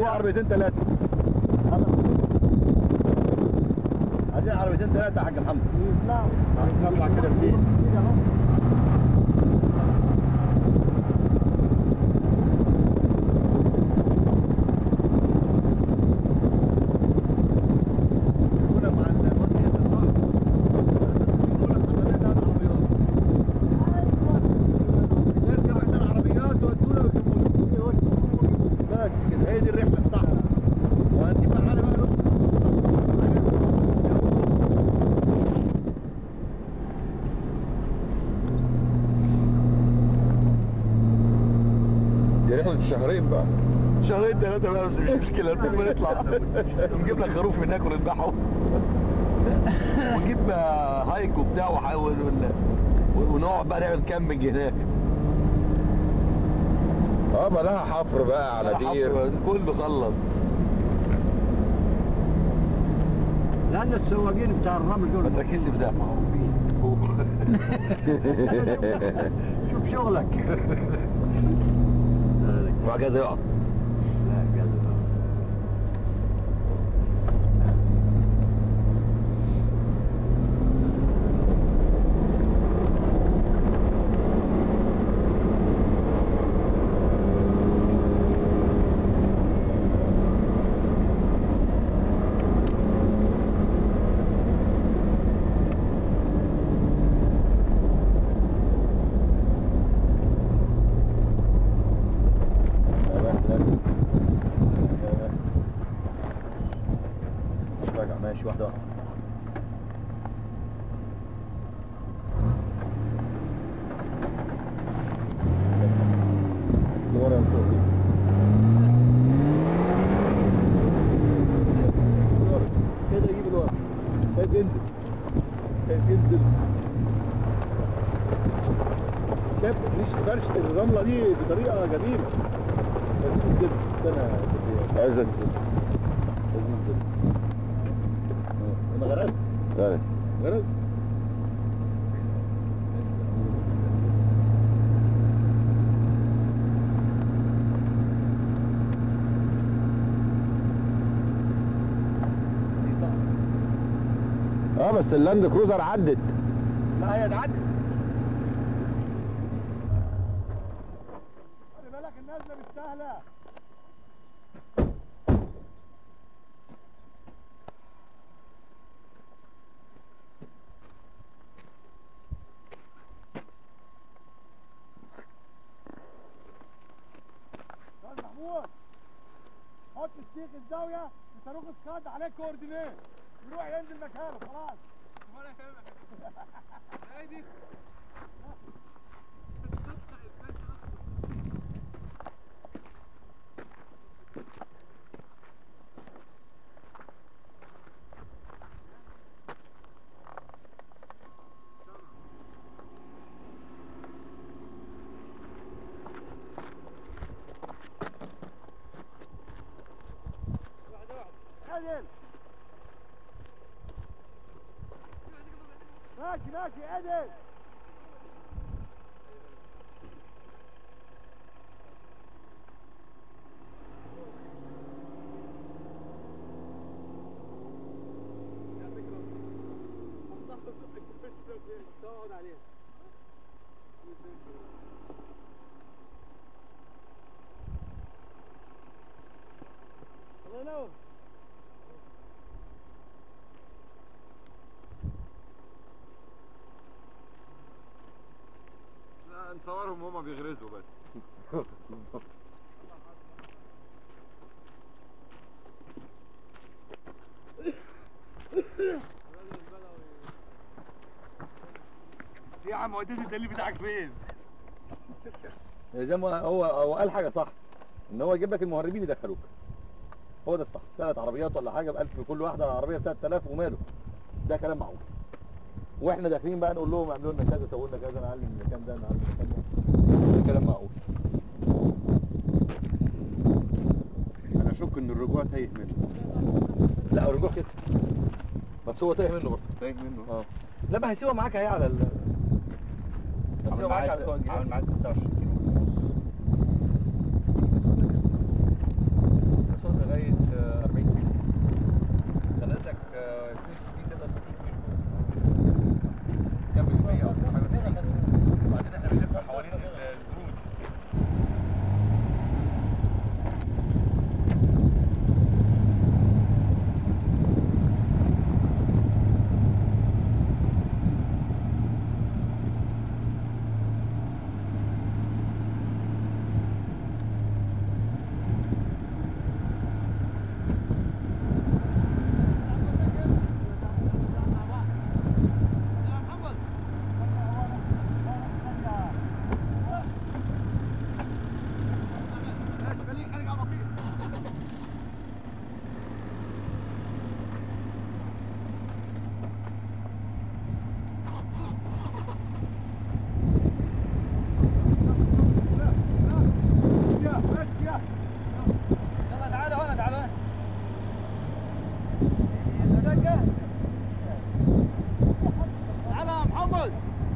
عربيتين ثلاثة عايزين عربيتين ثلاثة يا حاج محمد لا عايزين نطلع كده منين؟ كنا مع المصريين الصح كنا خلينا العربيات نركب احنا العربيات ودونا وجيبونا بس كده هي دي الرحلة الصح وهنجيب معانا بقى دي رحلة شهرين بقى شهرين ثلاثة بقى بس مش مشكلة المهم نطلع نجيب لك خروف هناك ونذبحه ونجيب آه، هايك وبتاع وحاول ونقعد بقى نعمل كامبنج هناك اه ما لها حفر بقى على دير حفر، كله خلص لان السواقين بتاع الرمل دول ما تركزش في ده شوف شغلك وعجازة يقع لا قال مش راجع ماشي واحدة واحدة لورا لفوق لورا كده يجيب لورا خايف ينزل خايف ينزل شايف تفريش فرشة الرملة دي بطريقة جميلة لازم ينزل سنة عايز انزل لازم ينزل انا غرس طيب غرس دي صعبة اه بس اللاند كروزر عدت لا هي تعدي خلي بالك النازله مش سهله استاذ محمود حط السيخ الزاويه بصاروخ سكاد عليه كوردينيت يروح ينزل مكانه خلاص ولا يهمك هي دي عدل ماشي ماشي عدل تقعد عليها الله ينور لا نصورهم هما بيغرزوا بس يا عم وديت الدليل بتاعك فين؟ زي ما هو هو قال حاجه صح ان هو يجيب لك المهربين يدخلوك هو ده الصح ثلاث عربيات ولا حاجه ب 1000 كل واحده العربيه ب 3000 وماله ده كلام معقول واحنا داخلين بقى نقول لهم اعملوا لنا كذا سووا لنا كذا نعلم المكان ده نعلم المكان ده ده كلام معقول انا اشك ان الرجوع تايه منه لا هو رجوع كده بس هو تايه منه برضه تايه منه اه لا ما هيسيبها معاك اهي على ال هيسيبها معاك على الكون عامل معايا 26 كيلو ونص ونص لغايه آه، 40 كيلو ده نازلك آه، 62 63 كيلو كمل ال 100 او حاجه وبعدين احنا بنلف حوالين ال- البروج يلا تعالى هنا تعالى تعالى يا محمد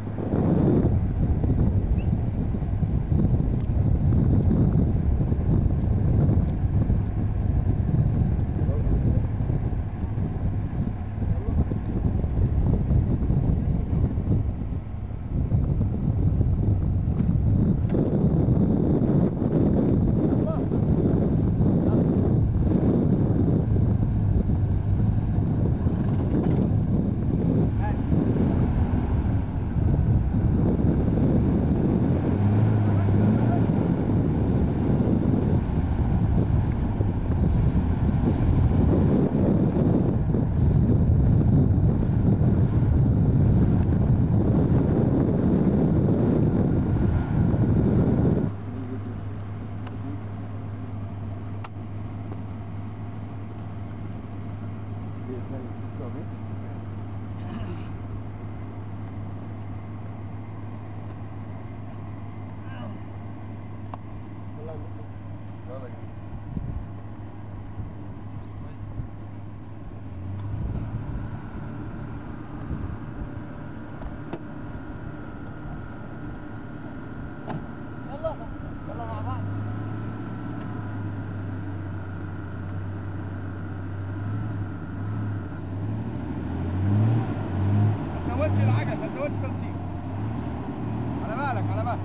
يلا يلا مع بعض ما تزودش العجل ما تزودش تنسيق على بالك على بالك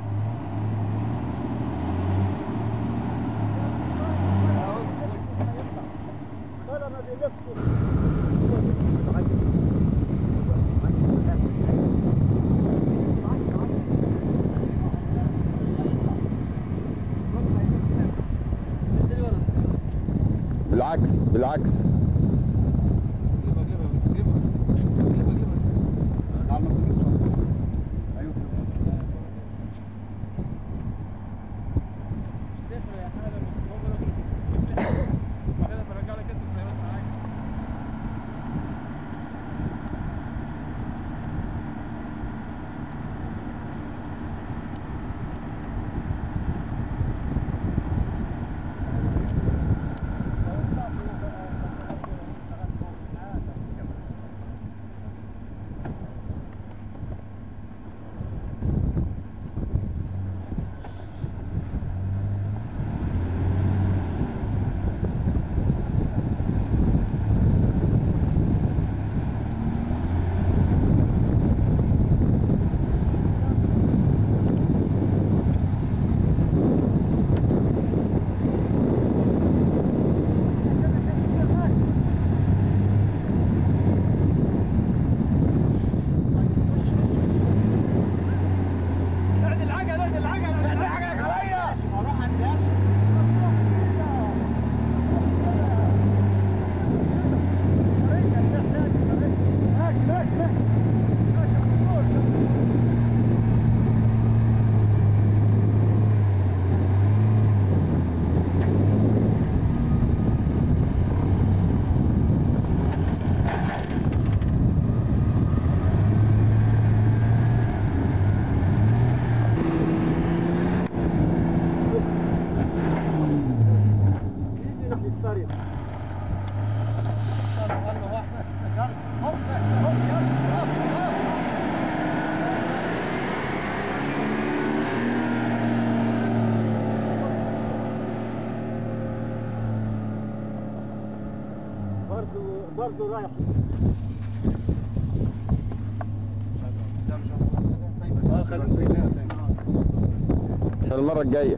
بالعكس بالعكس برضه برضه رايح اه خلينا عشان المرة الجاية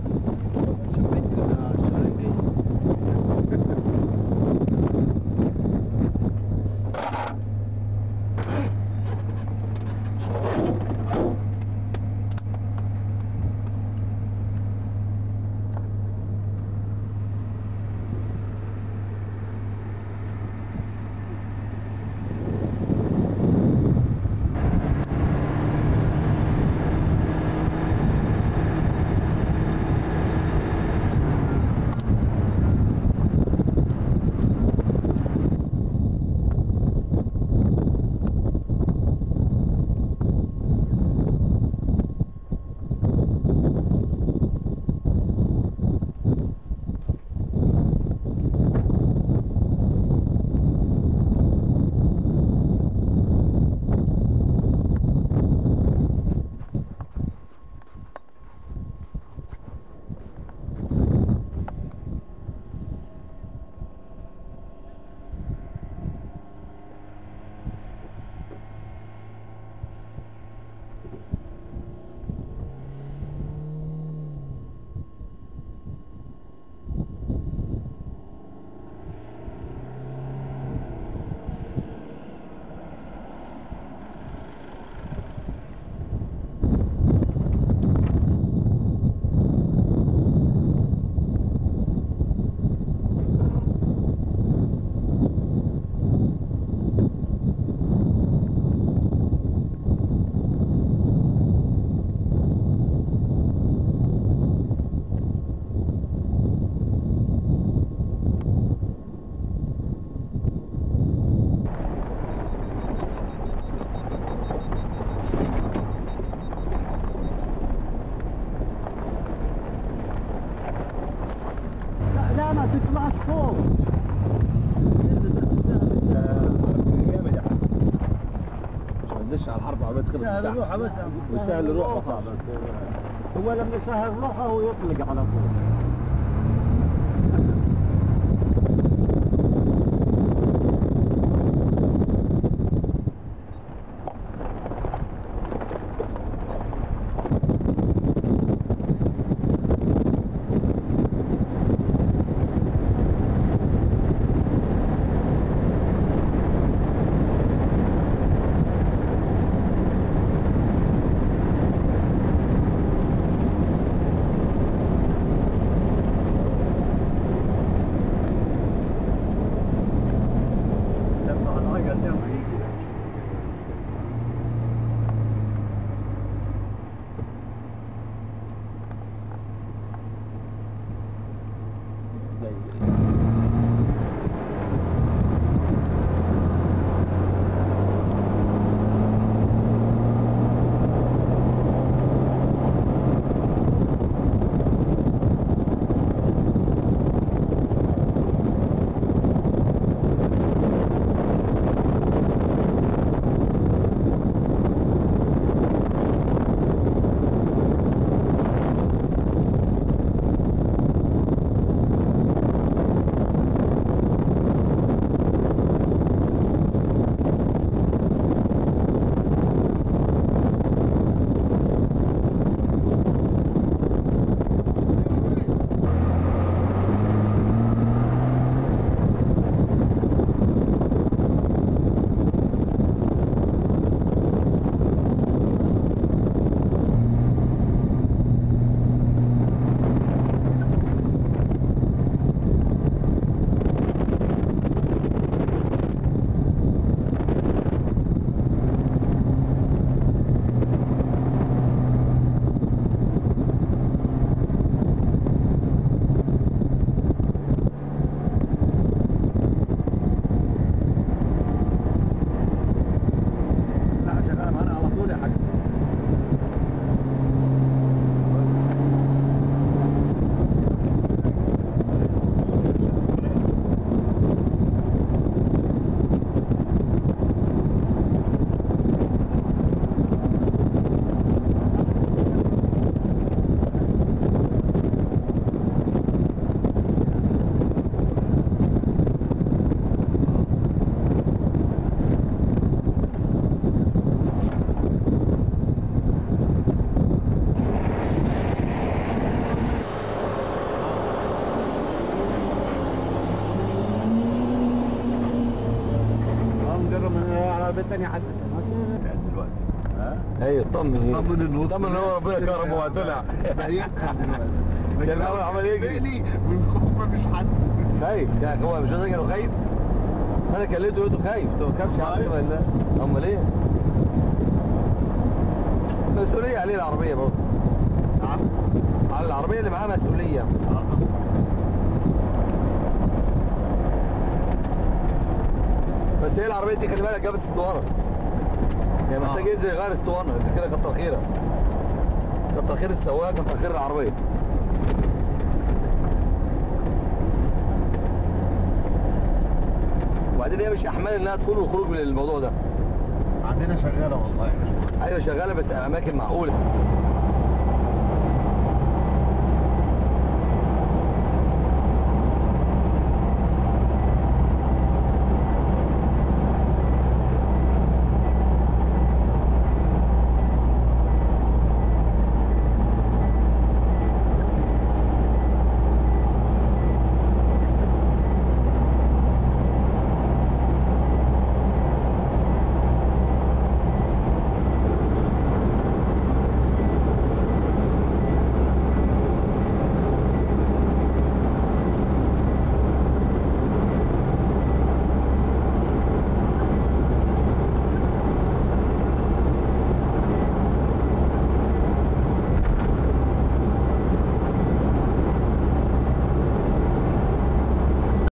لا لا ما تطلعش فوق ما تنزلش على الحرب عربية خبز سهل روحه بس وسهل روحه هو لما يسهل روحه هو يطلق على طول تاني حد دلوقتي ها ايوه اطمن ايه طمن النص طمن ان هو ربنا كرمه وطلع كان الاول عمال يجري من خوف مفيش حد خايف يعني هو مش قصدي انه خايف انا كلمته قلت له خايف انت ما تخافش يا عم ولا امال ايه مسؤوليه عليه العربيه برضه نعم على العربيه اللي معاها مسؤوليه بس هي العربيه دي خلي بالك جابت اسطوانه يعني محتاج ينزل يغير اسطوانه انت كده كتر خيرك كتر خير السواق كتر خير العربيه وبعدين هي مش احمال انها تدخل وخروج من الموضوع ده عندنا شغاله والله ايوه شغاله بس اماكن معقوله